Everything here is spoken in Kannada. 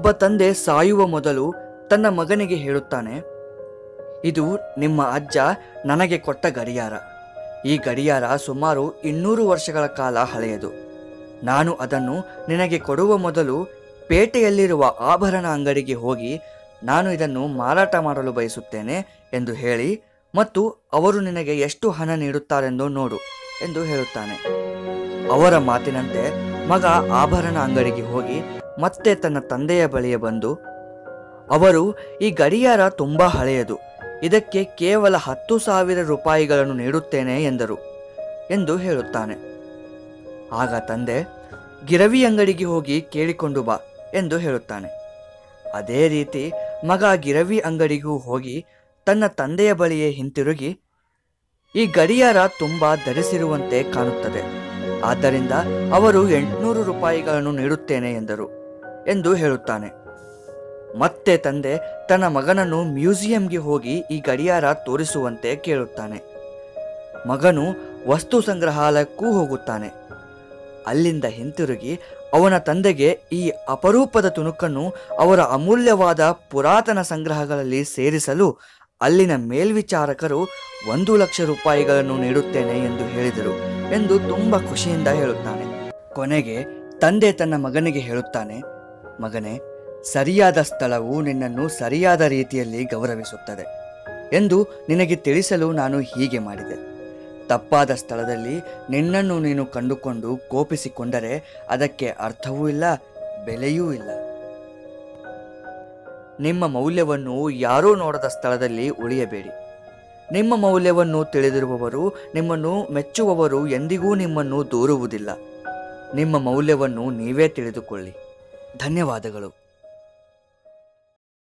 ಒಬ್ಬ ತಂದೆ ಸಾಯುವ ಮೊದಲು ತನ್ನ ಮಗನಿಗೆ ಹೇಳುತ್ತಾನೆ ಇದು ನಿಮ್ಮ ಅಜ್ಜ ನನಗೆ ಕೊಟ್ಟ ಗಡಿಯಾರ ಈ ಗಡಿಯಾರ ಸುಮಾರು ಇನ್ನೂರು ವರ್ಷಗಳ ಕಾಲ ಹಳೆಯದು ನಾನು ಅದನ್ನು ನಿನಗೆ ಕೊಡುವ ಮೊದಲು ಪೇಟೆಯಲ್ಲಿರುವ ಆಭರಣ ಅಂಗಡಿಗೆ ಹೋಗಿ ನಾನು ಇದನ್ನು ಮಾರಾಟ ಮಾಡಲು ಬಯಸುತ್ತೇನೆ ಎಂದು ಹೇಳಿ ಮತ್ತು ಅವರು ನಿನಗೆ ಎಷ್ಟು ಹಣ ನೀಡುತ್ತಾರೆಂದು ನೋಡು ಎಂದು ಹೇಳುತ್ತಾನೆ ಅವರ ಮಾತಿನಂತೆ ಮಗ ಆಭರಣ ಅಂಗಡಿಗೆ ಹೋಗಿ ಮತ್ತೆ ತನ್ನ ತಂದೆಯ ಬಳಿಗೆ ಬಂದು ಅವರು ಈ ಗಡಿಯಾರ ತುಂಬಾ ಹಳೆಯದು ಇದಕ್ಕೆ ಕೇವಲ ಹತ್ತು ಸಾವಿರ ರೂಪಾಯಿಗಳನ್ನು ನೀಡುತ್ತೇನೆ ಎಂದರು ಎಂದು ಹೇಳುತ್ತಾನೆ ಆಗ ತಂದೆ ಗಿರವಿ ಅಂಗಡಿಗೆ ಹೋಗಿ ಕೇಳಿಕೊಂಡು ಬಾ ಎಂದು ಹೇಳುತ್ತಾನೆ ಅದೇ ರೀತಿ ಮಗ ಗಿರವಿ ಅಂಗಡಿಗೂ ಹೋಗಿ ತನ್ನ ತಂದೆಯ ಬಳಿಯೇ ಹಿಂತಿರುಗಿ ಈ ಗಡಿಯಾರ ತುಂಬಾ ಧರಿಸಿರುವಂತೆ ಕಾಣುತ್ತದೆ ಆದ್ದರಿಂದ ಅವರು ಎಂಟುನೂರು ರೂಪಾಯಿಗಳನ್ನು ನೀಡುತ್ತೇನೆ ಎಂದರು ಎಂದು ಹೇಳುತ್ತಾನೆ ಮತ್ತೆ ತಂದೆ ತನ್ನ ಮಗನನ್ನು ಮ್ಯೂಸಿಯಂಗೆ ಹೋಗಿ ಈ ಗಡಿಯಾರ ತೋರಿಸುವಂತೆ ಕೇಳುತ್ತಾನೆ ಮಗನು ವಸ್ತು ಸಂಗ್ರಹಾಲಯಕ್ಕೂ ಹೋಗುತ್ತಾನೆ ಅಲ್ಲಿಂದ ಹಿಂತಿರುಗಿ ಅವನ ತಂದೆಗೆ ಈ ಅಪರೂಪದ ತುಣುಕನ್ನು ಅವರ ಅಮೂಲ್ಯವಾದ ಪುರಾತನ ಸಂಗ್ರಹಗಳಲ್ಲಿ ಸೇರಿಸಲು ಅಲ್ಲಿನ ಮೇಲ್ವಿಚಾರಕರು ಒಂದು ಲಕ್ಷ ರೂಪಾಯಿಗಳನ್ನು ನೀಡುತ್ತೇನೆ ಎಂದು ಹೇಳಿದರು ಎಂದು ತುಂಬ ಖುಷಿಯಿಂದ ಹೇಳುತ್ತಾನೆ ಕೊನೆಗೆ ತಂದೆ ತನ್ನ ಮಗನಿಗೆ ಹೇಳುತ್ತಾನೆ ಮಗನೇ ಸರಿಯಾದ ಸ್ಥಳವು ನಿನ್ನನ್ನು ಸರಿಯಾದ ರೀತಿಯಲ್ಲಿ ಗೌರವಿಸುತ್ತದೆ ಎಂದು ನಿನಗೆ ತಿಳಿಸಲು ನಾನು ಹೀಗೆ ಮಾಡಿದೆ ತಪ್ಪಾದ ಸ್ಥಳದಲ್ಲಿ ನಿನ್ನನ್ನು ನೀನು ಕಂಡುಕೊಂಡು ಕೋಪಿಸಿಕೊಂಡರೆ ಅದಕ್ಕೆ ಅರ್ಥವೂ ಇಲ್ಲ ಬೆಲೆಯೂ ಇಲ್ಲ ನಿಮ್ಮ ಮೌಲ್ಯವನ್ನು ಯಾರೂ ನೋಡದ ಸ್ಥಳದಲ್ಲಿ ಉಳಿಯಬೇಡಿ ನಿಮ್ಮ ಮೌಲ್ಯವನ್ನು ತಿಳಿದಿರುವವರು ನಿಮ್ಮನ್ನು ಮೆಚ್ಚುವವರು ಎಂದಿಗೂ ನಿಮ್ಮನ್ನು ದೂರುವುದಿಲ್ಲ ನಿಮ್ಮ ಮೌಲ್ಯವನ್ನು ನೀವೇ ತಿಳಿದುಕೊಳ್ಳಿ ಧನ್ಯವಾದಗಳು